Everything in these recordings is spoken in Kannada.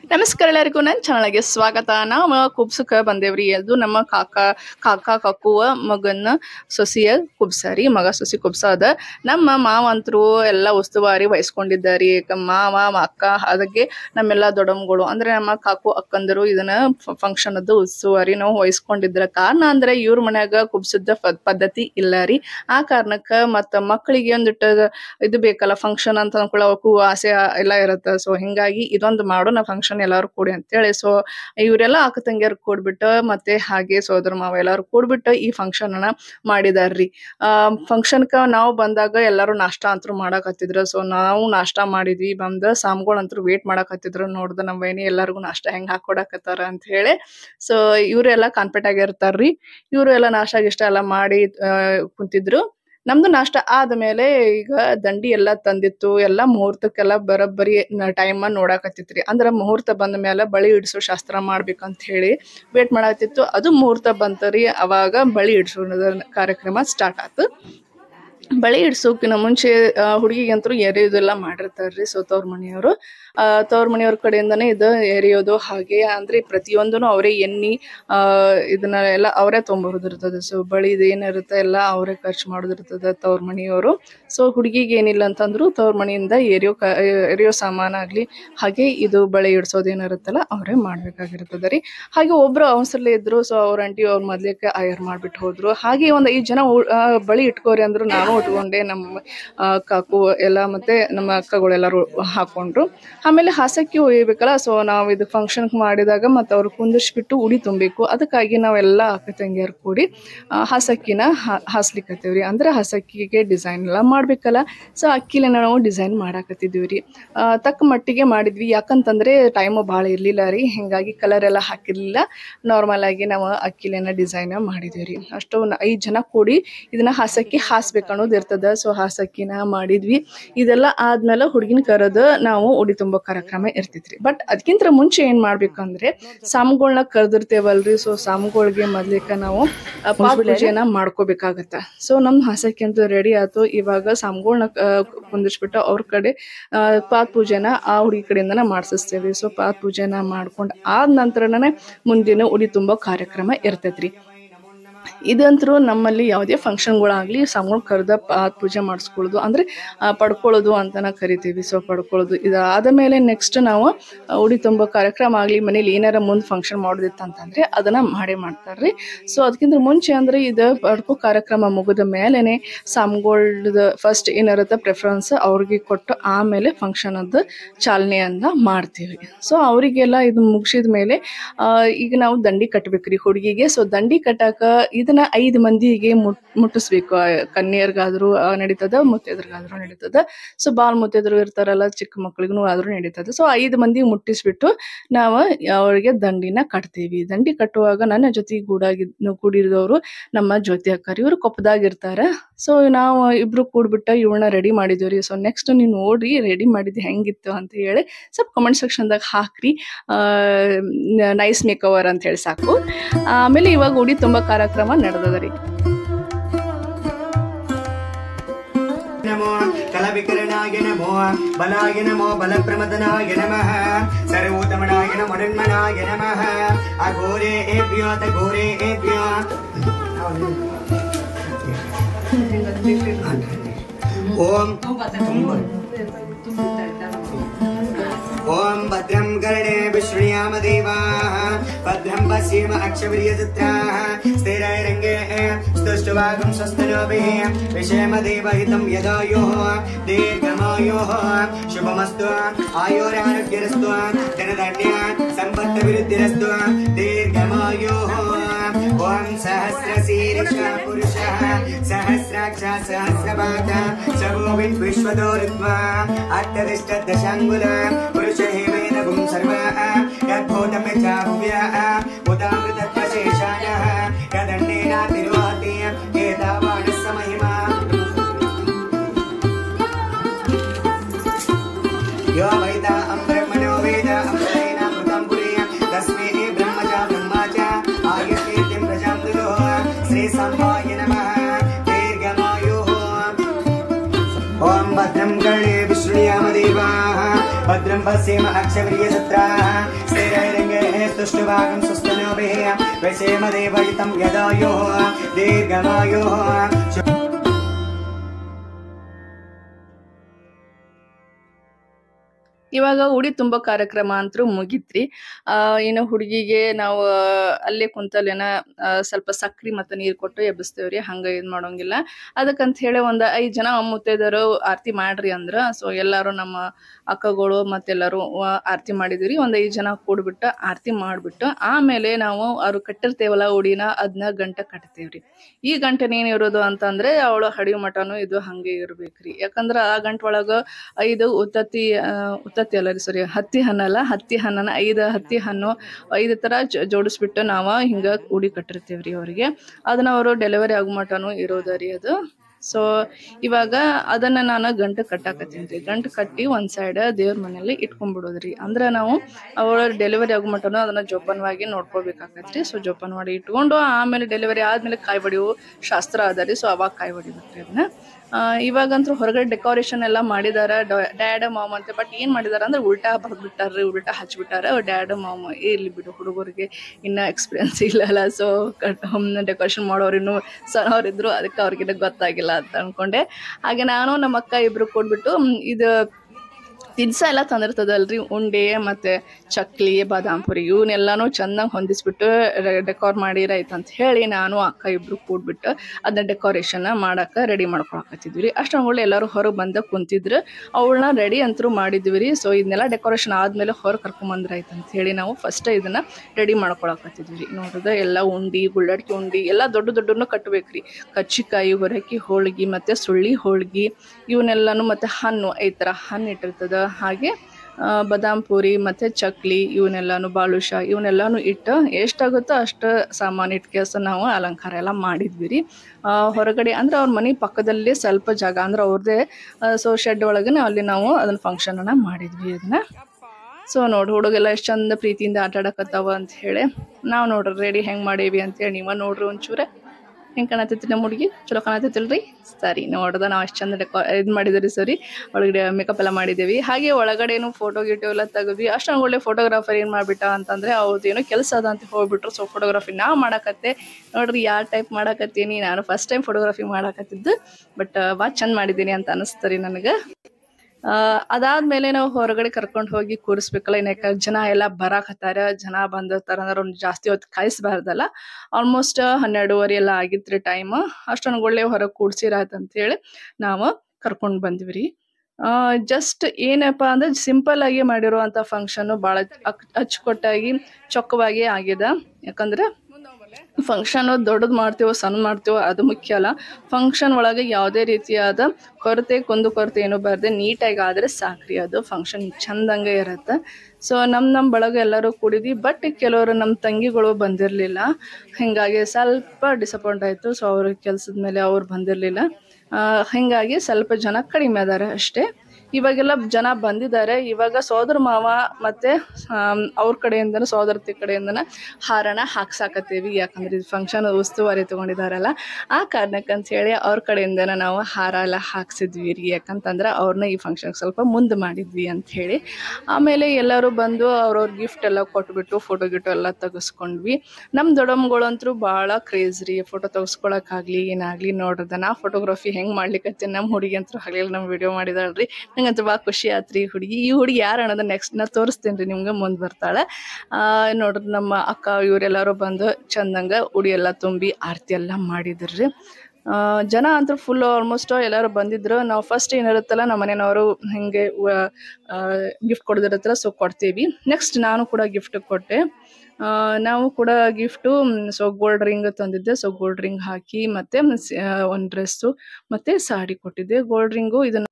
ನಮಸ್ಕಾರ ಎಲ್ಲರಿಗೂ ನನ್ನ ಚಾನಲ್ಗೆ ಸ್ವಾಗತ ನಾವು ಕುಬ್ಸಕ್ಕೆ ಬಂದೇವ್ರಿ ಅದು ನಮ್ಮ ಕಾಕ ಕಾಕ ಕಕ್ಕುವ ಮಗನ ಸೊಸಿಯ ಕುಬ್ಸಾರಿ ಮಗ ಸೊಸಿ ಕುಬ್ಸ ಅದ ನಮ್ಮ ಮಾವಂತರು ಎಲ್ಲ ಉಸ್ತುವಾರಿ ವಹಿಸ್ಕೊಂಡಿದ್ದಾರಿ ಮಾವ ಅಕ್ಕ ಅದಕ್ಕೆ ನಮ್ಮೆಲ್ಲ ದೊಡ್ಡಮ್ಮಗಳು ಅಂದ್ರೆ ನಮ್ಮ ಕಾಕು ಅಕ್ಕಂದರು ಇದನ್ನ ಫಂಕ್ಷನ್ ಅದು ಉಸ್ತುವಾರಿ ನಾವು ವಹಿಸ್ಕೊಂಡಿದ್ರ ಕಾರಣ ಅಂದ್ರೆ ಇವ್ರ ಮನ್ಯಾಗ ಕುಬ್ಸದ ಪದ್ಧತಿ ಇಲ್ಲ ರೀ ಆ ಕಾರಣಕ್ಕ ಮತ್ತ ಮಕ್ಕಳಿಗೆ ಒಂದಿಟ್ಟು ಇದು ಬೇಕಲ್ಲ ಫಂಕ್ಷನ್ ಅಂತ ಅನ್ಕೊಳ್ಳೋ ಅವಕ್ಕೂ ಆಸೆ ಎಲ್ಲ ಇರುತ್ತೆ ಸೊ ಹಿಂಗಾಗಿ ಇದೊಂದು ಮಾಡೋಣ ಫಂಕ್ಷನ್ ಎಲ್ಲಾರು ಕೂಡಿ ಅಂತೇಳಿ ಸೊ ಇವರೆಲ್ಲ ಅಕ್ಕ ತಂಗಿಯರ್ ಕೂಡ್ಬಿಟ್ಟು ಮತ್ತೆ ಹಾಗೆ ಸೋದರ ಮಾವ ಎಲ್ಲಾರು ಕೂಡ್ಬಿಟ್ಟು ಈ ಫಂಕ್ಷನ್ ಅನ್ನ ಮಾಡಿದಾರ್ರಿ ಆ ಫಂಕ್ಷನ್ಕ ನಾವು ಬಂದಾಗ ಎಲ್ಲಾರು ನಾಷ್ಟಾ ಅಂತೂ ಮಾಡಾಕತ್ತಿದ್ರು ಸೊ ನಾವು ನಾಷ್ಟಾ ಮಾಡಿದ್ವಿ ಬಂದ ಸಾಮ್ಗಳು ಅಂತೂ ವೇಟ್ ಮಾಡಾಕತ್ತಿದ್ರು ನೋಡ್ದ ನಮ್ಮ ವೈನಿ ಎಲ್ಲಾರ್ಗು ನಾಷ್ಟಾ ಹೆಂಗ್ ಹಾಕೊಡಕತ್ತಾರ ಅಂತ ಹೇಳಿ ಸೊ ಇವರೆಲ್ಲ ಕಾನ್ಫಿಟ್ ಆಗಿರ್ತಾರ್ರಿ ಇವರು ಎಲ್ಲ ನಾಷ್ಟಾ ಗಿಷ್ಟ ಎಲ್ಲ ಮಾಡಿ ಆ, ಕುಂತಿದ್ರು ನಮ್ದು ನಾಷ್ಟ ಆದ್ಮೇಲೆ ಈಗ ದಂಡಿ ಎಲ್ಲಾ ತಂದಿತ್ತು ಎಲ್ಲಾ ಮುಹೂರ್ತಕ್ಕೆಲ್ಲ ಬರೋಬ್ಬರಿ ಟೈಮ್ ನೋಡಾಕತ್ತಿತ್ರಿ ಅಂದ್ರ ಮುಹೂರ್ತ ಬಂದ ಮೇಲೆ ಬಳಿ ಇಡ್ಸೋ ಶಾಸ್ತ್ರ ಮಾಡ್ಬೇಕಂತ ಹೇಳಿ ವೇಟ್ ಮಾಡಾತಿತ್ತು ಅದು ಮುಹೂರ್ತ ಬಂತರಿ ಅವಾಗ ಬಳಿ ಇಡ್ಸೋ ಕಾರ್ಯಕ್ರಮ ಸ್ಟಾರ್ಟ್ ಆತು ಬಳಿ ಇಡ್ಸೋಕಿನ ಮುಂಚೆ ಹುಡುಗಿಗಂತೂ ಎರೆಯೋದೆಲ್ಲ ಮಾಡಿರ್ತಾರ್ರಿ ಸೊ ತವ್ರ ಮನೆಯವರು ತವ್ರ ಮನೆಯವ್ರ ಕಡೆಯಿಂದನೇ ಇದು ಎರೆಯೋದು ಹಾಗೆ ಅಂದ್ರೆ ಪ್ರತಿಯೊಂದನು ಅವರೇ ಎಣ್ಣಿ ಆ ಇದನ್ನ ಎಲ್ಲ ಅವರೇ ತೊಗೊಂಬರೋದಿರ್ತದೆ ಸೊ ಬಳಿದು ಏನಿರುತ್ತೆ ಎಲ್ಲ ಅವರೇ ಖರ್ಚು ಮಾಡೋದಿರ್ತದೆ ತವ್ರ ಮನೆಯವರು ಸೊ ಹುಡುಗಿಗೆ ಏನಿಲ್ಲ ಅಂತಂದ್ರು ತವ್ರ ಮನೆಯಿಂದ ಎರೆಯೋ ಕ ಎರೆಯೋ ಸಾಮಾನಾಗ್ಲಿ ಹಾಗೆ ಇದು ಬಳೆ ಇಡ್ಸೋದು ಏನಿರುತ್ತಲ್ಲ ಅವರೇ ಮಾಡ್ಬೇಕಾಗಿರ್ತದೆ ರೀ ಹಾಗೆ ಒಬ್ರು ಅವಸರಲ್ಲೇ ಇದ್ರು ಸೊ ಅವ್ರ ಆಂಟಿ ಅವ್ರ ಮೊದ್ಲಿಕ್ಕೆ ಆಯರ್ ಮಾಡ್ಬಿಟ್ಟು ಹೋದ್ರು ಹಾಗೆ ಒಂದ್ ಐದ್ ಜನ ಉ- ಆ, ಬಳಿ ಇಟ್ಕೋರಿ ಅಂದ್ರು ನಾನು ಉಟ್ಕೊಂಡೆ ನಮ್ಮ ಆ, ಕಾಕು ಎಲ್ಲ ಮತ್ತೆ ನಮ್ಮ ಅಕ್ಕಗಳೆಲ್ಲರೂ ಹಾಕೊಂಡ್ರು ಆಮೇಲೆ ಹಾಸಕ್ಕಿ ಒಯ್ಯಬೇಕಲ್ಲ ಸೊ ನಾವು ಇದು ಫಂಕ್ಷನ್ ಮಾಡಿದಾಗ ಮತ್ತೆ ಅವ್ರು ಕುಂದಿರ್ಸ್ಬಿಟ್ಟು ಉಡಿ ತುಂಬಬೇಕು ಅದಕ್ಕಾಗಿ ನಾವೆಲ್ಲ ಅಕ್ಕ ತಂಗಿಯರು ಕೂಡಿ ಆ, ಹಾಸಕ್ಕಿನ ಹಾ- ಹಾಸ್ಲಿಕ್ಕತ್ತೀವ್ರಿ ಅಂದ್ರೆ ಹಾಸಕ್ಕಿಗೆ ಡಿಸೈನ್ ಎಲ್ಲ ಮಾಡ್ಬೇಕಲ್ಲ ಸೊ ಅಕ್ಕಿಲೆ ನಾವು ಡಿಸೈನ್ ಮಾಡಾಕತ್ತಿದ್ವಿ ರೀ ಆ, ತಕ್ಕ ಮಟ್ಟಿಗೆ ಮಾಡಿದ್ವಿ ಯಾಕಂತಂದ್ರೆ ಟೈಮು ಭಾಳ ಇರ್ಲಿಲ್ಲ ರೀ ಹಿಂಗಾಗಿ ಕಲರ್ ಎಲ್ಲ ಹಾಕಿರ್ಲಿಲ್ಲ ನಾರ್ಮಲ್ ಆಗಿ ನಾವು ಅಕ್ಕಿಲೆನ ಡಿಸೈನ್ ಮಾಡಿದ್ವಿ ರೀ ಅಷ್ಟು ನ- ಐದ್ ಜನ ಕೂಡಿ ಇದನ್ನ ಹಾಸಕ್ಕಿ ಹಾಸ್ಬೇಕು ಅನ್ನೋದು ಇರ್ತದ ಸೊ ಹಾಸಕ್ಕಿನ ಮಾಡಿದ್ವಿ ಇದೆಲ್ಲ ಆದ್ಮೇಲೆ ಹುಡುಗಿನ ಕರೆದು ನಾವು ಉಡಿ ತುಂಬೋ ಕಾರ್ಯಕ್ರಮ ಇರ್ತೈತ್ರಿ ಬಟ್ ಅದಕ್ಕಿಂತ ಮುಂಚೆ ಏನ್ ಮಾಡ್ಬೇಕಂದ್ರೆ ಸಾಮ್ಗಳನ್ನ ಕರೆದಿರ್ತೇವಲ್ರಿ ಸೊ ಸಾಮ್ಗಳಿಗೆ ಮೊದ್ಲಿಕ ನಾವು ಆ, ಪಾದ ಪೂಜೆನ ಮಾಡ್ಕೋಬೇಕಾಗತ್ತ ಸೊ ನಮ್ ಹಾಸಕ್ಕಿ ಅಂತೂ ರೆಡಿ ಆಯ್ತು ಇವಾಗ ಸಾಮ್ಗಳನ್ನ ಕುಂದಿರ್ಸ್ಬಿಟ್ಟು ಅವ್ರ ಕಡೆ ಆ, ಪಾದ ಪೂಜೆನ ಆ ಹುಡುಗಿ ಕಡೆಯಿಂದನ ಮಾಡಿಸ್ತೇವೆ ಸೊ ಪಾದ ಪೂಜೆನ ಮಾಡ್ಕೊಂಡ್ ಆದ ನಂತರನೇ ಮುಂದಿನ ಉಡಿ ತುಂಬೋ ಕಾರ್ಯಕ್ರಮ ಇರ್ತೈತ್ರಿ ಇದಂತರೂ ನಮ್ಮಲ್ಲಿ ಯಾವುದೇ ಫಂಕ್ಷನ್ಗಳಾಗ್ಲಿ ಸಾಮೂಹಿಕ ಕರೆದ ಪಾದ ಪೂಜೆ ಮಾಡಿಸ್ಕೊಳ್ಳೋದು ಅಂದ್ರೆ ಆ, ಪಡ್ಕೊಳ್ಳೋದು ಅಂತನ ಕರಿತೀವಿ ಸೊ ಪಡ್ಕೊಳ್ಳೋದು ಇದಾದ ಮೇಲೆ ನೆಕ್ಸ್ಟ್ ನಾವು ಆ, ಉಡಿ ತುಂಬೋ ಕಾರ್ಯಕ್ರಮ ಆಗಲಿ ಮನೇಲಿ ಏನಾರ ಮುಂದೆ ಫಂಕ್ಷನ್ ಮಾಡೋದಿತ್ತು ಅಂತಂದ್ರೆ ಅದನ್ನ ಮಾಡೇ ಮಾಡ್ತಾರ್ರಿ ಸೊ ಅದಕ್ಕಿಂತ ಮುಂಚೆ ಅಂದ್ರೆ ಇದು ಪಡ್ಕೋ ಕಾರ್ಯಕ್ರಮ ಮುಗಿದ ಮೇಲೆನೆ ಸಾಮ್ಗೋಲ್ಡ್ ಫಸ್ಟ್ ಏನಿರುತ್ತೆ ಪ್ರಿಫರೆನ್ಸ್ ಅವ್ರಿಗೆ ಕೊಟ್ಟು ಆಮೇಲೆ ಫಂಕ್ಷನ್ ಅದು ಚಾಲನೆಯನ್ನ ಮಾಡ್ತೀವಿ ಸೊ ಅವರಿಗೆಲ್ಲ ಇದು ಮುಗಿಸಿದ ಮೇಲೆ ಆ, ಈಗ ನಾವು ದಂಡಿ ಕಟ್ಬೇಕ್ರಿ ಹುಡುಗಿಗೆ ಸೊ ದಂಡಿ ಕಟ್ಟಾಕ ಇದನ್ನ ಐದು ಮಂದಿಗೆ ಮುಟ್ ಮುಟ್ಟಿಸ್ಬೇಕು ಆ, ಕನ್ಯರ್ಗಾದ್ರೂ ಆ, ನಡೀತದ ಮುತ್ತೈದ್ರಿಗಾದ್ರೂ ನಡೀತದ ಸೊ ಬಾಲ್ ಮುತ್ತೈದ್ರು ಇರ್ತಾರಲ್ಲ ಚಿಕ್ಕ ಮಕ್ಳಿಗೂ ಆದ್ರೂ ನಡೀತದೆ ಸೊ ಐದು ಮಂದಿ ಮುಟ್ಟಿಸ್ಬಿಟ್ಟು ನಾವು ಅವರಿಗೆ ದಂಡಿನ ಕಟ್ತೀವಿ ದಂಡಿ ಕಟ್ಟುವಾಗ ನನ್ನ ಜೊತೆ ಗೂಡಾಗಿ ಕೂಡಿದವರು ನಮ್ಮ ಜ್ಯೋತಿ ಅಕ್ಕರಿ ಇವರು ಕೊಪ್ಪದಾಗ ಇರ್ತಾರ ಸೊ ನಾವು ಇಬ್ರು ಕೂಡ್ಬಿಟ್ಟು ಇವ್ಳನ್ನ ರೆಡಿ ಮಾಡಿದ್ವಿ ರೀ ಸೊ ನೆಕ್ಸ್ಟ್ ನೀವು ನೋಡ್ರಿ ರೆಡಿ ಮಾಡಿದ್ದು ಹೆಂಗಿತ್ತು ಅಂತ ಹೇಳಿ ಸ್ವಲ್ಪ ಕಮೆಂಟ್ ಸೆಕ್ಷನ್ದಾಗ ಹಾಕ್ರಿ ನೈಸ್ ಮೇಕವರ್ ಅಂತ ಹೇಳಿ ಸಾಕು ಆಮೇಲೆ ಇವಾಗ ಉಡಿ ತುಂಬಾ ಕಾರ್ಯಕ್ರಮ ನಡೆದದ ರೀ ನಮೋ ಕಲವಿಕರಣಾಯ ನಮೋ ಬಲಾಯ ನಮೋ ಬಲಪ್ರಮದನಾಯ ನಮಃ ಸರ್ವೋತ್ತಮನಾಯ ನಮೋ ಮರಣ್ಮನಾಯ ನಮಃ ಅಘೋರೆ ಏಭ್ಯೋ ತಘೋರೆ ಏಭ್ಯೋ ಓಂ ಓಂ ಭದ್ರಂ ಕರ್ಣೆ ವಿಶ್ರಯಾಮ ದೇವಾಃ ಭದ್ರಂ ಪಶ್ಯೇಮ ಅಕ್ಷವಿರ್ಯಜತ್ರಾಃ ಸ್ಥಿರೈರಂಗೆ ಸ್ತುಷ್ಟವಾಗಂ ಸ್ವಸ್ತನೋಭಿः ವಿಷೇಮ ದೇವಹಿತಂ ಯದಾಯೋः ದೀರ್ಘಮಾಯೋः ಶುಭಮಸ್ತು ಆಯೋರಾರೋಗ್ಯರಸ್ತು ಧನಧಾನ್ಯ ಸಂಪತ್ತಭಿವೃದ್ಧಿರಸ್ತು ದೀರ್ಘಮಾಯೋः ಓಂ ಸಹಸ್ರಶೀರ್ಷ ಪುರುಷಃ ಸಹಸ್ರಾಕ್ಷ ಸಹಸ್ರಪಾದ ಸಗೋವಿನ್ ವಿಶ್ವದೋರುತ್ವ ಅಟ್ಟದಿಷ್ಟದಶಾಂಗುಲ ಪುರುಷ ಹೇವೇನ ಸರ್ವ ಯದ್ಭೂತಮೆ ಚಾಹುವ್ಯ ಉದಾಮೃತತ್ವಶೇಷಾಯಃ ಯದಂಡೇನಾತಿರುವಾತಿ ಏತಾವಾನಸ್ಸ ಮಹಿಮಾ यो वैद अम्ब्रह्मणो वेद अम्बरेणामृतं पुरीय तस्मै ब्रह्म च ब्रह्मा च आयुर्कीर्तिं प्रजां दुरोः श्रीसम्भाय नमः दीर्घमायुः ॐ भद्रं कर्णे विष्णुयाम देवाः भद्रं पश्येम अक्षवीर्यसत्राः स्थिरैरङ्गे स्तुष्टुभागं सुस्तनोभिः वैसेम देवयुतं यदायुः दीर्घमायुः ಇವಾಗ ಉಡಿ ತುಂಬೋ ಕಾರ್ಯಕ್ರಮ ಅಂತೂ ಮುಗಿತ್ರಿ ಆ ಇನ್ನು ಹುಡುಗಿಗೆ ನಾವು ಅಲ್ಲೇ ಕುಂತಲ್ಲೇನ ಆ, ಸ್ವಲ್ಪ ಸಕ್ರಿ ಮತ್ತೆ ನೀರ್ ಕೊಟ್ಟು ಎಬ್ಬಿಸ್ತೇವ್ರಿ ಹಂಗ ಇದ್ ಮಾಡೋಂಗಿಲ್ಲ ಅದಕ್ಕಂತ ಹೇಳಿ ಒಂದ್ ಐದ್ ಜನ ಮುತ್ತೈದರು ಆರತಿ ಮಾಡ್ರಿ ಅಂದ್ರ ಸೊ ಎಲ್ಲಾರು ನಮ್ಮ ಅಕ್ಕಗಳು ಮತ್ತೆಲ್ಲರೂ ಆ, ಆರತಿ ಮಾಡಿದಿರಿ ಒಂದ್ ಐದ್ ಜನ ಕೂಡ್ಬಿಟ್ಟು ಆರತಿ ಮಾಡ್ಬಿಟ್ಟು ಆಮೇಲೆ ನಾವು ಅವ್ರು ಕಟ್ಟಿರ್ತೇವಲ್ಲ ಉಡಿನ ಅದನ್ನ ಗಂಟೆ ಕಟ್ತೇವ್ರಿ ಈ ಗಂಟೆನ ಏನ್ ಇರೋದು ಅಂತಂದ್ರೆ ಅವಳು ಹಡಿ ಮಟನು ಇದು ಹಂಗೆ ಇರ್ಬೇಕ್ರಿ ಯಾಕಂದ್ರ ಆ ಗಂಟೆ ಒಳಗ ಐದು ಉತ್ತತ್ತಿ ಆ, ಉತ್ತತ್ತಿ ಅಲ್ಲ ರೀ ಸಾರಿ ಹತ್ತಿ ಹಣ್ಣಲ್ಲ ಹತ್ತಿ ಹಣ್ಣನ ಐದು ಹತ್ತಿ ಹಣ್ಣು ಐದು ತರ ಜ- ಜೋಡಿಸ್ಬಿಟ್ಟು ನಾವ ಹಿಂಗ ಉಡಿ ಕಟ್ಟಿರ್ತೇವ್ರಿ ಅವ್ರಿಗೆ ಅದನ್ನ ಅವರು ಡೆಲಿವರಿ ಆಗೋ ಮಟನು ಇರೋದ ರೀ ಅದು ಸೊ ಇವಾಗ ಅದನ್ನ ನಾನು ಗಂಟು ಕಟ್ಟಾಕತ್ತೀನಿ ರೀ ಗಂಟು ಕಟ್ಟಿ ಒಂದ್ ಸೈಡ್ ದೇವ್ರ ಮನೆಯಲ್ಲಿ ಇಟ್ಕೊಂಡ್ಬಿಡೋದ್ರಿ ಅಂದ್ರೆ ನಾವು ಅವಳ ಡೆಲಿವರಿ ಆಗೋ ಮಟನು ಅದನ್ನ ಜೋಪಾನವಾಗಿ ನೋಡ್ಕೋಬೇಕಾಗತ್ರಿ ಸೊ ಜೋಪಾನ ಮಾಡಿ ಇಟ್ಕೊಂಡು ಆಮೇಲೆ ಡೆಲಿವರಿ ಆದ್ಮೇಲೆ ಕಾಯಿ ಬಡಿಯೋ ಶಾಸ್ತ್ರ ಅದ ರೀ ಸೊ ಅವಾಗ ಕಾಯಿ ಬಡಿಬೇಕ್ರಿ ಅದನ್ನ ಆ, ಇವಾಗಂತೂ ಹೊರಗಡೆ ಡೆಕೋರೇಷನ್ ಎಲ್ಲ ಮಾಡಿದಾರ ಡ್ಯಾಡ್ ಮಾಮ್ ಅಂತ ಬಟ್ ಏನ್ ಮಾಡಿದಾರ ಅಂದ್ರೆ ಉಲ್ಟಾ ಬರ್ದ್ಬಿಟ್ಟಾರ್ರಿ ಉಲ್ಟಾ ಹಚ್ಬಿಟ್ಟಾರ ಡ್ಯಾಡ್ ಮಾಮ್ ಇರ್ಲಿ ಬಿಡು ಹುಡುಗರಿಗೆ ಇನ್ನ ಎಕ್ಸ್ಪೀರಿಯನ್ಸ್ ಇಲ್ಲಲ್ಲ ಸೊ ಡೆಕೋರೇಷನ್ ಮಾಡೋರು ಇನ್ನೂ ಸಣ್ಣವ್ರಿದ್ರು ಅದಕ್ಕೆ ಅವ್ರಿಗಿನ್ನ ಗೊತ್ತಾಗಿಲ್ಲ ಅಂತ ಅನ್ಕೊಂಡೆ ಹಾಗೆ ನಾನು ನಮ್ಮ ಅಕ್ಕ ಇಬ್ರು ಕೊಟ್ಬಿಟ್ಟು ಮ್, ಇದು ತಿನ್ಸ ಎಲ್ಲ ತಂದಿರ್ತದಲ್ರಿ ಉಂಡೆ ಮತ್ತೆ ಚಕ್ಲಿ ಬಾದಾಮ್ ಪುರಿ ಇವನ್ನೆಲ್ಲಾನು ಚೆನ್ನಾಗಿ ಹೊಂದಿಸ್ಬಿಟ್ಟು ಡೆಕೋರ್ ಮಾಡಿರೈತೆ ಅಂತ ಹೇಳಿ ನಾನು ಅಕ್ಕ ಇಬ್ರು ಕೂಡ್ಬಿಟ್ಟು ಅದನ್ನ ಡೆಕೋರೇಷನ್ ಮಾಡಕ್ಕ ರೆಡಿ ಮಾಡ್ಕೊಳಕತ್ತಿದ್ವಿ ರೀ ಅಷ್ಟೊಂದು ಎಲ್ಲರೂ ಹೊರಗೆ ಬಂದ ಕುಂತಿದ್ರು ಅವಳನ್ನ ರೆಡಿ ಅಂತೂ ಮಾಡಿದ್ವಿ ರೀ ಸೊ ಇದನ್ನೆಲ್ಲ ಡೆಕೋರೇಷನ್ ಆದ್ಮೇಲೆ ಹೊರಗೆ ಕರ್ಕೊಂಬಂದ್ರಾಯ್ತು ಅಂತ ಹೇಳಿ ನಾವು ಫಸ್ಟ್ ಇದನ್ನ ರೆಡಿ ಮಾಡ್ಕೊಳಕತ್ತಿದ್ವಿ ರೀ ನೋಡಿದ್ರೆ ಎಲ್ಲ ಉಂಡಿ ಗುಳ್ಳಡ್ಕಿ ಉಂಡಿ ಎಲ್ಲ ದೊಡ್ಡ ದೊಡ್ಡನ್ನು ಕಟ್ಟಬೇಕ್ರಿ ಕಚ್ಚಿಕಾಯಿ ಹೊರಕಿ ಹೋಳ್ಗಿ ಮತ್ತೆ ಸುಳ್ಳಿ ಹೋಳ್ಗಿ ಇವನ್ನೆಲ್ಲಾನು ಮತ್ತೆ ಹಣ್ಣು ಈ ಥರ ಹಣ್ಣು ಇಟ್ಟಿರ್ತದ ಹಾಗೆ ಆ, ಬಾದಾಮ್ ಪೂರಿ ಮತ್ತೆ ಚಕ್ಲಿ ಇವನ್ನೆಲ್ಲಾನು ಬಾಳುಷ ಇವನ್ನೆಲ್ಲಾನು ಇಟ್ಟು ಎಷ್ಟಾಗುತ್ತೋ ಅಷ್ಟು ಸಾಮಾನು ಇಟ್ಕೆಸ ನಾವು ಅಲಂಕಾರ ಎಲ್ಲ ಮಾಡಿದ್ವಿ ರೀ ಆ, ಹೊರಗಡೆ ಅಂದ್ರೆ ಅವ್ರ ಮನೆ ಪಕ್ಕದಲ್ಲೇ ಸ್ವಲ್ಪ ಜಾಗ ಅಂದ್ರೆ ಅವ್ರದ್ದೇ ಸೊ ಶೆಡ್ ಒಳಗೆ ಅಲ್ಲಿ ನಾವು ಅದನ್ನ ಫಂಕ್ಷನನ್ನು ಮಾಡಿದ್ವಿ ಅದನ್ನ ಸೊ ನೋಡಿ ಹುಡುಗೆಲ್ಲ ಎಷ್ಟು ಚಂದ ಪ್ರೀತಿಯಿಂದ ಆಟ ಆಡಕತ್ತಾವ ಅಂತ ಹೇಳಿ ನಾವು ನೋಡ್ರಿ ರೆಡಿ ಹೆಂಗೆ ಮಾಡೇವಿ ಅಂತೇಳಿ ನೀವ ನೋಡ್ರಿ ಒಂಚೂರ ಹೆಂಗೆ ಕಾಣತೈತಿ ನಮ್ಮ ಹುಡುಗಿ ಚಲೋ ಕಾಣತೈತಿಲ್ರಿ ಸರಿ ನೋಡ್ದ ನಾವು ಅಷ್ಟು ಚಂದ ಡೆಕೋ ಇದು ಮಾಡಿದ್ರಿ ಸರಿ ಒಳಗಡೆ ಮೇಕಪ್ ಎಲ್ಲ ಮಾಡಿದ್ದೀವಿ ಹಾಗೆ ಒಳಗಡೆನು ಫೋಟೋ ಗಿಟೋ ಎಲ್ಲ ತೆಗೆದ್ವಿ ಅಷ್ಟೊಂದು ಒಳ್ಳೆ ಫೋಟೋಗ್ರಾಫರ್ ಏನು ಮಾಡ್ಬಿಟ್ಟ ಅಂತಂದ್ರೆ ಅವ್ರದ್ದೇನೋ ಕೆಲಸ ಅದ ಅಂತ ಹೋಗ್ಬಿಟ್ರು ಸೊ ಫೋಟೋಗ್ರಫಿ ನಾ ಮಾಡಕತ್ತೆ ನೋಡ್ರಿ ಯಾವ ಟೈಪ್ ಮಾಡಕತ್ತೀನಿ ನಾನು ಫಸ್ಟ್ ಟೈಮ್ ಫೋಟೋಗ್ರಫಿ ಮಾಡಕತ್ತಿದ್ದು ಬಟ್ ಭಾಳ ಚಂದ ಮಾಡಿದ್ದೀನಿ ಅಂತ ಅನಿಸ್ತರಿ ನನಗೆ ಆ, ಅದಾದ್ಮೇಲೆ ನಾವು ಹೊರಗಡೆ ಕರ್ಕೊಂಡು ಹೋಗಿ ಕೂರಿಸ್ಬೇಕಲ್ಲ ಇನ್ನು ಯಾಕಂದ್ರೆ ಜನ ಎಲ್ಲ ಬರಾಕತ್ತಾರ ಜನ ಬಂದಿರ್ತಾರ ಅಂದ್ರೆ ಅವ್ರನ್ನ ಜಾಸ್ತಿ ಹೊತ್ತು ಕಾಯಿಸ್ಬಾರ್ದಲ್ಲ ಆಲ್ಮೋಸ್ಟ್ ಹನ್ನೆರಡುವರೆ ಎಲ್ಲ ಆಗಿತ್ರಿ ಟೈಮ್ ಅಷ್ಟೊಂದು ಒಳ್ಳೆ ಹೊರಗೆ ಕೂಡ್ಸಿರಾಯ್ತು ಅಂತೇಳಿ ನಾವು ಕರ್ಕೊಂಡು ಬಂದ್ವಿ ರೀ ಜಸ್ಟ್ ಏನಪ್ಪ ಅಂದ್ರೆ ಸಿಂಪಲ್ ಆಗಿ ಮಾಡಿರುವಂಥ ಫಂಕ್ಷನ್ ಭಾಳ ಅಚ್ಚುಕಟ್ಟಾಗಿ ಚೊಕ್ಕವಾಗಿ ಆಗಿದೆ ಯಾಕಂದ್ರೆ ಫಂಕ್ಷನ್ ದೊಡ್ಡದು ಮಾಡ್ತೀವೋ ಸಣ್ಣ ಮಾಡ್ತೀವೋ ಅದು ಮುಖ್ಯ ಅಲ್ಲ ಫಂಕ್ಷನ್ ಒಳಗೆ ಯಾವುದೇ ರೀತಿಯಾದ ಕೊರತೆ ಕುಂದು ಕೊರತೆ ಏನು ಬರದೆ ನೀಟಾಗಿ ಆದರೆ ಸಾಕ್ರಿ ಅದು ಫಂಕ್ಷನ್ ಚಂದಂಗೆ ಇರುತ್ತೆ ಸೊ ನಮ್ಮ ನಮ್ಮ ಬಳಗ ಎಲ್ಲರೂ ಕೂಡಿದ್ವಿ ಬಟ್ ಕೆಲವರು ನಮ್ಮ ತಂಗಿಗಳು ಬಂದಿರಲಿಲ್ಲ ಹೀಗಾಗಿ ಸ್ವಲ್ಪ ಡಿಸಪಾಯಿಂಟ್ ಆಯಿತು ಸೊ ಅವ್ರ ಕೆಲಸದ ಮೇಲೆ ಅವ್ರು ಬಂದಿರಲಿಲ್ಲ ಹೀಗಾಗಿ ಸ್ವಲ್ಪ ಜನ ಕಡಿಮೆ ಅದಾರೆ ಅಷ್ಟೇ ಇವಾಗೆಲ್ಲ ಜನ ಬಂದಿದ್ದಾರೆ ಇವಾಗ ಸೋದರ ಮಾವ ಮತ್ತೆ ಆಮ್, ಅವ್ರ ಕಡೆಯಿಂದನೂ ಸೋದರತಿ ಕಡೆಯಿಂದನ ಹಾರನ ಹಾಕ್ಸಾಕತ್ತೀವಿ ಯಾಕಂದ್ರೆ ಇದು ಫಂಕ್ಷನ್ ಉಸ್ತುವಾರಿ ತಗೊಂಡಿದಾರಲ್ಲ ಆ ಕಾರಣಕ್ಕಂತ ಹೇಳಿ ಅವ್ರ ಕಡೆಯಿಂದನ ನಾವು ಹಾರ ಎಲ್ಲ ಹಾಕ್ಸಿದ್ವಿ ರೀ ಯಾಕಂತಂದ್ರೆ ಅವ್ರನ್ನ ಈ ಫಂಕ್ಷನ್ ಸ್ವಲ್ಪ ಮುಂದೆ ಮಾಡಿದ್ವಿ ಅಂತ ಹೇಳಿ ಆಮೇಲೆ ಎಲ್ಲರೂ ಬಂದು ಅವ್ರವ್ರ ಗಿಫ್ಟ್ ಎಲ್ಲ ಕೊಟ್ಬಿಟ್ಟು ಫೋಟೋ ಗಿಟೋ ಎಲ್ಲ ತೆಗೆಸ್ಕೊಂಡ್ವಿ ನಮ್ಮ ದೊಡ್ಡಮ್ಮಗಳಂತೂ ಭಾಳ ಕ್ರೇಜ್ ರೀ ಫೋಟೋ ತೆಗೆಸ್ಕೊಳಕ್ಕಾಗ್ಲಿ ಏನಾಗ್ಲಿ ನೋಡ್ರದ ನಾ ಫೋಟೋಗ್ರಫಿ ಹೆಂಗೆ ಮಾಡ್ಲಿಕ್ಕೆ ನಮ್ಮ ಹುಡುಗಿ ಅಂತೂ ಹಗಲೆಲ್ಲ ನಮ್ಮ ವಿಡಿಯೋ ಮಾಡಿದಾಳ್ರಿ ನಂಗಂತೂ ಭಾಳ ಖುಷಿ ಆತ್ರಿ ಈ ಹುಡುಗಿ ಈ ಹುಡುಗಿ ಯಾರು ಅನ್ನೋದು ನೆಕ್ಸ್ಟ್ ನಾ ತೋರಿಸ್ತೇನೆ ರೀ ನಿಮ್ಗೆ ಮುಂದೆ ಬರ್ತಾಳೆ ಆ, ನೋಡ್ರಿ ನಮ್ಮ ಅಕ್ಕ ಇವರೆಲ್ಲರೂ ಬಂದು ಚಂದಂಗ ಉಡಿ ಎಲ್ಲ ತುಂಬಿ ಆರತಿ ಎಲ್ಲ ಮಾಡಿದ್ರಿ ಆ, ಜನ ಅಂತೂ ಫುಲ್ ಆಲ್ಮೋಸ್ಟ್ ಎಲ್ಲರೂ ಬಂದಿದ್ರು ನಾವು ಫಸ್ಟ್ ಏನಿರುತ್ತಲ್ಲ ನಮ್ಮ ಮನೆಯವರು ಹಿಂಗೆ ಗಿಫ್ಟ್ ಕೊಡೋದಿರುತ್ತಲ್ಲ ಸೊ ಕೊಡ್ತೀವಿ ನೆಕ್ಸ್ಟ್ ನಾನು ಕೂಡ ಗಿಫ್ಟ್ ಕೊಟ್ಟೆ ಆ, ನಾವು ಕೂಡ ಗಿಫ್ಟು ಸೊ ಗೋಲ್ಡ್ ರಿಂಗ್ ತಂದಿದ್ದೆ ಸೊ ಗೋಲ್ಡ್ ರಿಂಗ್ ಹಾಕಿ ಮತ್ತೆ ಒಂದು ಡ್ರೆಸ್ಸು ಮತ್ತೆ ಸಾಡಿ ಕೊಟ್ಟಿದ್ದೆ ಗೋಲ್ಡ್ ರಿಂಗು ಇದನ್ನ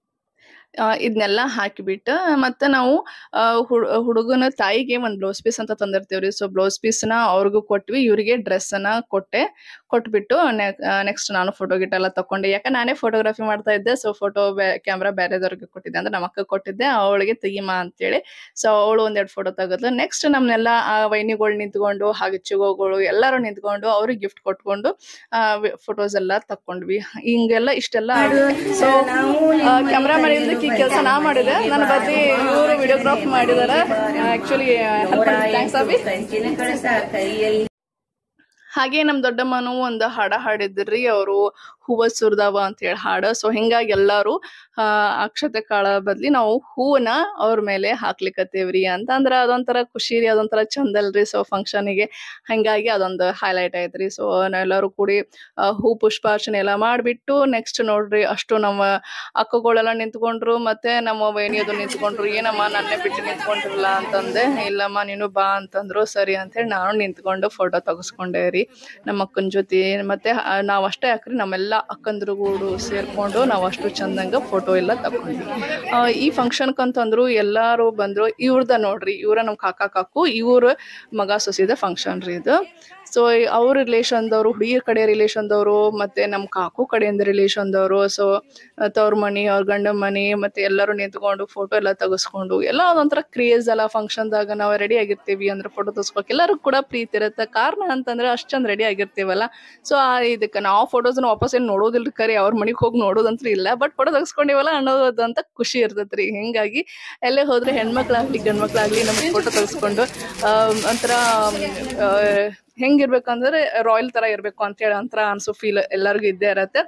ಆ, ಇದನ್ನೆಲ್ಲ ಹಾಕಿಬಿಟ್ಟು ಮತ್ತೆ ನಾವು ಆ, ಹುಡ್- ಹುಡುಗನ ತಾಯಿಗೆ ಒಂದು ಬ್ಲೌಸ್ ಪೀಸ್ ಅಂತ ತಂದಿರ್ತೀವ್ರಿ ಸೊ ಬ್ಲೌಸ್ ಪೀಸ್ನ ಅವ್ರಿಗೂ ಕೊಟ್ವಿ ಇವರಿಗೆ ಡ್ರೆಸ್ಸನ್ನ ಕೊಟ್ಟೆ ಕೊಟ್ಬಿಟ್ಟು ನೆಕ್ಸ್ಟ್ ನಾನು ಫೋಟೋ ಗಿಟ್ ಎಲ್ಲ ತಕೊಂಡೆ ಯಾಕೆ ನಾನೇ ಫೋಟೋಗ್ರಫಿ ಮಾಡ್ತಾ ಇದ್ದೆ ಸೊ ಫೋಟೋ ಕ್ಯಾಮ್ರಾ ಬೇರೆದವ್ರಿಗೆ ಕೊಟ್ಟಿದ್ದೆ ಅಂದ್ರೆ ನಮ್ಮ ಅಕ್ಕ ಕೊಟ್ಟಿದ್ದೆ ಅವಳಿಗೆ ತೆಗಿಮಾ ಅಂತೇಳಿ ಸೊ ಅವಳು ಒಂದೆರಡು ಫೋಟೋ ತೆಗೆದ್ಲು ನೆಕ್ಸ್ಟ್ ನಮ್ಮನ್ನೆಲ್ಲ ವೈನಿಗಳು ನಿಂತ್ಕೊಂಡು ಹಾಗೆ ಚಿಗೋಗಳು ಎಲ್ಲರೂ ನಿಂತ್ಕೊಂಡು ಅವ್ರಿಗೆ ಗಿಫ್ಟ್ ಕೊಟ್ಕೊಂಡು ಫೋಟೋಸ್ ಎಲ್ಲ ತಕೊಂಡ್ವಿ ಹಿಂಗೆಲ್ಲ ಇಷ್ಟೆಲ್ಲ ಸೊ ಕ್ಯಾಮ್ರಾ ಮಾಡಿದ್ರೆ ಬಾಕಿ ಕೆಲಸ ನಾ ಮಾಡಿದೆ ನನ್ನ ಬದ್ಲಿ ಇವರು ವಿಡಿಯೋಗ್ರಾಫ್ ಮಾಡಿದಾರೆ ಆಕ್ಚುಲಿ ಥ್ಯಾಂಕ್ಸ್ ಅಭಿ ಕಂಚಿನ ಕಳಸ ಕೈಯಲ್ಲಿ ಹಾಗೆ ನಮ್ ದೊಡ್ಡಮ್ಮನು ಒಂದು ಹಾಡ ಹಾಡಿದ್ರಿ ಅವರು ಹೂವ ಸುರ್ದಾವ ಅಂತ ಹೇಳಿ ಹಾಡ ಸೊ ಹಿಂಗಾಗಿ ಎಲ್ಲಾರು ಆ ಅಕ್ಷತೆ ಕಾಳ ಬದ್ಲಿ ನಾವು ಹೂವನ್ನ ಅವ್ರ ಮೇಲೆ ಹಾಕ್ಲಿಕ್ಕತ್ತೇವ್ರಿ ಅಂತ ಅಂದ್ರ ಅದೊಂಥರ ಖುಷಿ ರೀ ಅದೊಂಥರ ಚಂದ ಅಲ್ರಿ ಸೊ ಫಂಕ್ಷನಿಗೆ ಹಂಗಾಗಿ ಅದೊಂದು ಹೈಲೈಟ್ ಐತ್ರಿ ಸೊ ನಾವೆಲ್ಲರೂ ಕೂಡಿ ಆ, ಹೂ ಪುಷ್ಪಾರ್ಚನೆ ಎಲ್ಲ ಮಾಡ್ಬಿಟ್ಟು ನೆಕ್ಸ್ಟ್ ನೋಡ್ರಿ ಅಷ್ಟು ನಮ್ಮ ಅಕ್ಕಗಳೆಲ್ಲ ನಿಂತ್ಕೊಂಡ್ರು ಮತ್ತೆ ನಮ್ಮ ವೈನಿ ಅದು ನಿಂತ್ಕೊಂಡ್ರು ಏನಮ್ಮ ನನ್ನೇ ಬಿಟ್ಟು ನಿಂತ್ಕೊಂಡ್ರಲ್ಲ ಅಂತಂದೆ ಇಲ್ಲಮ್ಮ ನೀನು ಬಾ ಅಂತಂದ್ರು ಸರಿ ಅಂತ ಹೇಳಿ ನಾನು ನಿಂತ್ಕೊಂಡು ಫೋಟೋ ತೆಗೆಸ್ಕೊಂಡೆ ರೀ ನಮ್ಮ ಅಕ್ಕನ ಜೊತೆ ಮತ್ತೆ ಆ, ನಾವ್ ಅಷ್ಟೇ ಯಾಕ್ರಿ ನಮ್ಮೆಲ್ಲ ಅಕ್ಕಂದ್ರುಗೂಡು ಸೇರ್ಕೊಂಡು ನಾವು ಅಷ್ಟು ಚಂದಂಗ ಫೋಟೋ ಎಲ್ಲ ತಕೊಂಡ್ವಿ ಆ, ಈ ಫಂಕ್ಷನ್ ಅಂತಂದ್ರು ಎಲ್ಲಾರು ಬಂದ್ರು ಇವ್ರದ ನೋಡ್ರಿ ಇವ್ರ ನಮ್ ಕಾಕಾ ಕಾಕು ಇವ್ರ ಮಗ ಸೊಸಿದ ಫಂಕ್ಷನ್ ರೀ ಇದು ಸೊ ಅವ್ರ ರಿಲೇಷನ್ದವರು ಹುಡುಗಿಯ ಕಡೆ ರಿಲೇಷನ್ದವರು ಮತ್ತೆ ನಮ್ಮ ಕಾಕು ಕಡೆಯಿಂದ ರಿಲೇಷನ್ದವರು ಸೊ ತವ್ರ ಮನಿ ಅವ್ರ ಗಂಡ ಮನಿ ಮತ್ತೆ ಎಲ್ಲರೂ ನಿಂತ್ಕೊಂಡು ಫೋಟೋ ಎಲ್ಲ ತೆಗೆಸ್ಕೊಂಡು ಎಲ್ಲ ಅದೊಂಥರ ಕ್ರೇಜ್ ಅಲ್ಲ ಫಂಕ್ಷನ್ದಾಗ ನಾವು ರೆಡಿ ಆಗಿರ್ತೀವಿ ಅಂದ್ರೆ ಫೋಟೋ ತೆಗಿಸ್ಬೇಕು ಎಲ್ಲರೂ ಕೂಡ ಪ್ರೀತಿ ಇರುತ್ತೆ ಕಾರಣ ಅಂತಂದ್ರೆ ಅಷ್ಟು ಚಂದ ರೆಡಿ ಆಗಿರ್ತೀವಲ್ಲ ಸೊ ಆ ಇದಕ್ಕೆ ನಾವು ಫೋಟೋಸ್ನ ವಾಪಸ್ ಏನು ನೋಡೋದಿಲ್ಲ ಕರೆ ಅವ್ರ ಮನೆಗೆ ಹೋಗಿ ನೋಡೋದಂತೂ ಇಲ್ಲ ಬಟ್ ಫೋಟೋ ತೆಗೆಸ್ಕೊಂಡಿವಲ್ಲ ಅನ್ನೋದು ಅಂತ ಖುಷಿ ಇರ್ತೈತೆ ರೀ ಹಿಂಗಾಗಿ ಎಲ್ಲೇ ಹೋದ್ರೆ ಹೆಣ್ಮಕ್ಳಾಗ್ಲಿ ಗಂಡ್ಮಕ್ಳಾಗ್ಲಿ ನಮಗೆ ಫೋಟೋ ತೆಗೆಸ್ಕೊಂಡು ಆಮ್, ಒಂಥರ ಆಮ್, ಆ, ಹೆಂಗಿರ್ಬೇಕಂದ್ರೆ ರಾಯಲ್ ತರ ಇರ್ಬೇಕು ಅಂತ ಹೇಳಿ ಒಂಥರ ಅನ್ಸೋ ಫೀಲ್ ಎಲ್ಲರಿಗೂ ಇದ್ದೇ ಇರತ್ತೆ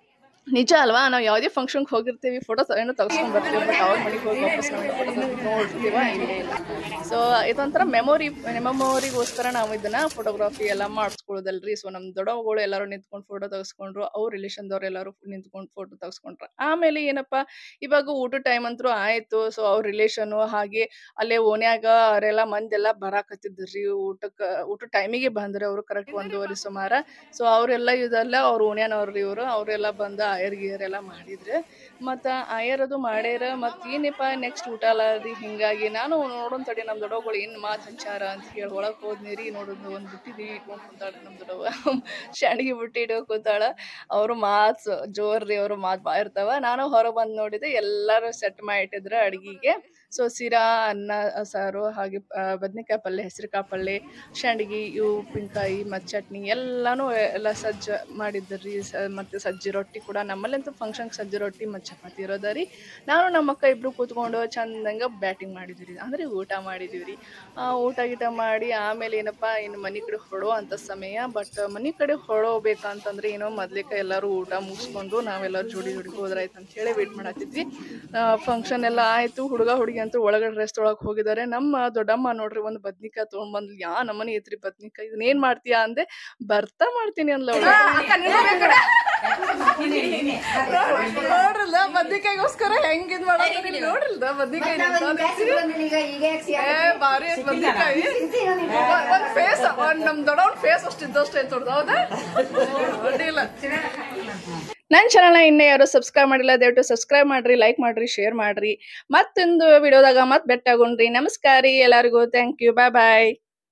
ನಿಜ ಅಲ್ವಾ ನಾವು ಯಾವುದೇ ಫಂಕ್ಷನ್ಗೆ ಹೋಗಿರ್ತೀವಿ ಫೋಟೋ ಏನೋ ತೆಗೆಸ್ಕೊಂಡ್ ಬರ್ತೀವಿ ಬಟ್ ಅವ್ರ ಮನೆಗೆ ಹೋಗಿ ವಾಪಸ್ ನಾವು ಫೋಟೋ ನೋಡ್ತೀವ ಇಲ್ಲೇ ಇಲ್ಲ ಸೊ ಇದೊಂಥರ ಮೆಮೊರಿ ಮೆಮೊರಿಗೋಸ್ಕರ ನಾವು ಇದನ್ನ ಫೋಟೋಗ್ರಫಿ ಎಲ್ಲ ಮಾಡಿಸ್ಕೊಳ್ಳೋದಲ್ರಿ ಸೊ ನಮ್ಮ ದೊಡ್ಡವುಗಳು ಎಲ್ಲರೂ ನಿಂತ್ಕೊಂಡು ಫೋಟೋ ತೆಗೆಸ್ಕೊಂಡ್ರು ಅವ್ರ ರಿಲೇಷನ್ದವ್ರು ಎಲ್ಲರೂ ನಿಂತ್ಕೊಂಡು ಫೋಟೋ ತೆಗೆಸ್ಕೊಂಡ್ರು ಆಮೇಲೆ ಏನಪ್ಪ ಇವಾಗ ಊಟ ಟೈಮ್ ಅಂತೂ ಆಯ್ತು ಸೊ ಅವ್ರ ರಿಲೇಷನು ಹಾಗೆ ಅಲ್ಲೇ ಓನ್ಯಾಗ ಅವರೆಲ್ಲ ಮಂದೆಲ್ಲ ಬರಾಕತ್ತಿದ್ರಿ ಊಟಕ್ಕೆ ಊಟ ಟೈಮಿಗೆ ಬಂದ್ರೆ ಅವರು ಕರೆಕ್ಟ್ ಒಂದೂವರೆ ಸುಮಾರ ಸೊ ಅವರೆಲ್ಲ ಇದೆಲ್ಲ ಅವ್ರ ಓಣ್ಯಾನವ್ರು ಇವರು ಅವರೆಲ್ಲ ಬಂದು ಆಯರ್ ಗೀಯರ್ ಎಲ್ಲ ಮಾಡಿದ್ರೆ ಮತ್ತು ಆಯರ್ ಅದು ಮಾಡ್ಯಾರ ಮತ್ತು ಏನಪ್ಪ ನೆಕ್ಸ್ಟ್ ಊಟ ಅಲ್ಲ ರೀ ಹಿಂಗಾಗಿ ನಾನು ನೋಡೋನ್ ತಡಿ ನಮ್ಮ ದೊಡ್ಡಗಳು ಏನು ಮಾತು ಹಂಚಾರ ಅಂತ ಹೇಳಿ ಒಳಗೆ ಹೋದ್ನಿ ರೀ ನೋಡೋದು ಒಂದು ಬುಟ್ಟಿ ಇಟ್ಕೊಂಡು ಕೂತಾಳೆ ನಮ್ಮ ದೊಡ್ಡವ ಶಾಂಡಿಗೆ ಬುಟ್ಟಿ ಇಟ್ಕೊಂಡು ಕೂತಾಳ ಅವರು ಮಾತು ಜೋರ್ ರೀ ಅವರು ಮಾತು ಬಾ ಇರ್ತಾವ ನಾನು ಹೊರಗೆ ಬಂದು ನೋಡಿದೆ ಎಲ್ಲರೂ ಸೆಟ್ ಮಾಡಿ ಇಟ್ಟಿದ್ರು ಅಡ್ಗಿಗೆ ಸೊ ಸಿರಾ ಅನ್ನ ಸಾರು ಹಾಗೆ ಬದ್ನೆಕಾಯಿ ಪಲ್ಯ ಹೆಸರುಕಾಯಿ ಪಲ್ಯ ಶಾಂಡ್ಗಿ ಇವು ಉಪ್ಪಿನಕಾಯಿ ಮತ್ತು ಚಟ್ನಿ ಎಲ್ಲಾನು ಎಲ್ಲ ಸಜ್ಜ ಮಾಡಿದ್ರಿ ಸ ಮತ್ತು ಸಜ್ಜಿ ರೊಟ್ಟಿ ಕೂಡ ನಮ್ಮಲ್ಲಂತೂ ಫಂಕ್ಷನ್ಗೆ ಸಜ್ಜಿ ರೊಟ್ಟಿ ಮತ್ತು ಚಪಾತಿ ಇರೋದ ರೀ ನಾನು ನಮ್ಮ ಅಕ್ಕ ಇಬ್ರು ಕೂತ್ಕೊಂಡು ಚಂದಂಗ ಬ್ಯಾಟಿಂಗ್ ಮಾಡಿದ್ವಿ ರೀ ಅಂದರೆ ಊಟ ಮಾಡಿದ್ವಿ ರೀ ಆ, ಊಟ ಗೀಟ ಮಾಡಿ ಆಮೇಲೆ ಏನಪ್ಪ ಇನ್ನು ಮನೆ ಕಡೆ ಹೊಡೋ ಅಂಥ ಸಮಯ ಬಟ್ ಮನೆ ಕಡೆ ಹೊಡೋಬೇಕಂತಂದ್ರೆ ಏನೋ ಮೊದ್ಲಿಕ ಎಲ್ಲರೂ ಊಟ ಮುಗಿಸ್ಕೊಂಡು ನಾವೆಲ್ಲರೂ ಜೋಡಿ ಜೋಡಿ ಹೋದ್ರಾಯ್ತು ಅಂತ ಹೇಳಿ ವೇಟ್ ಮಾಡತ್ತಿದ್ವಿ ಫಂಕ್ಷನ್ ಎಲ್ಲ ಆಯಿತು ಹುಡುಗ ಹುಡುಗಿ ಅಂತೂ ಒಳಗಡೆ ರೆಸ್ಟ್ ಒಳಗೆ ಹೋಗಿದ್ದಾರೆ ನಮ್ಮ ದೊಡ್ಡಮ್ಮ ನೋಡ್ರಿ ಒಂದು ಬದ್ನಿಕಾಯಿ ತೊಗೊಂಡ್ ಬಂದ್ಲು ಯಾ ನಮ್ಮನೆ ಐತ್ರಿ ಬದ್ನಿಕಾಯಿ ಇದನ್ನ ಏನ್ ಮಾಡ್ತೀಯಾ ಅಂದೆ ಬರ್ತಾ ಮಾಡ್ತೀನಿ ಅಂದ್ಲ ಅವ್ಳು. ನೋಡ್ರಲ್ಲ ಬದ್ನಿಕಾಯಿಗೋಸ್ಕರ ಹೆಂಗ್ ಇದ್ ಮಾಡೋದು ನೋಡ್ರಲ್ಲ ಬದ್ನಿಕಾಯಿ ಏ ಬಾರಿ ಐತ್ ಬದ್ನಿಕಾಯಿ ಒಂದ್ ಫೇಸ್ ಒಂದ್ ನಮ್ ದೊಡ್ಡವ್ನ ಫೇಸ್ ಅಷ್ಟು ಇದ್ದಷ್ಟು ಐತ್ ನೋಡ್ದು ಹೌದಾ ಅಡ್ಡಿಲ್ಲ ನನ್ನ ಚಾನಲ್ನ ಇನ್ನೂ ಯಾರು ಸಬ್ಸ್ಕ್ರೈಬ್ ಮಾಡಿಲ್ಲ ದಯವಿಟ್ಟು ಸಬ್ಸ್ಕ್ರೈಬ್ ಮಾಡ್ರಿ ಲೈಕ್ ಮಾಡ್ರಿ ಶೇರ್ ಮಾಡ್ರಿ ಮತ್ತೊಂದು ವಿಡಿಯೋದಾಗ ಮತ್ತೆ ಬೆಟ್ಟಾಗೋಣ್ರಿ ನಮಸ್ಕಾರ ರೀ ಎಲ್ಲರಿಗೂ ಥ್ಯಾಂಕ್ ಯು ಬಾಯ್ ಬಾಯ್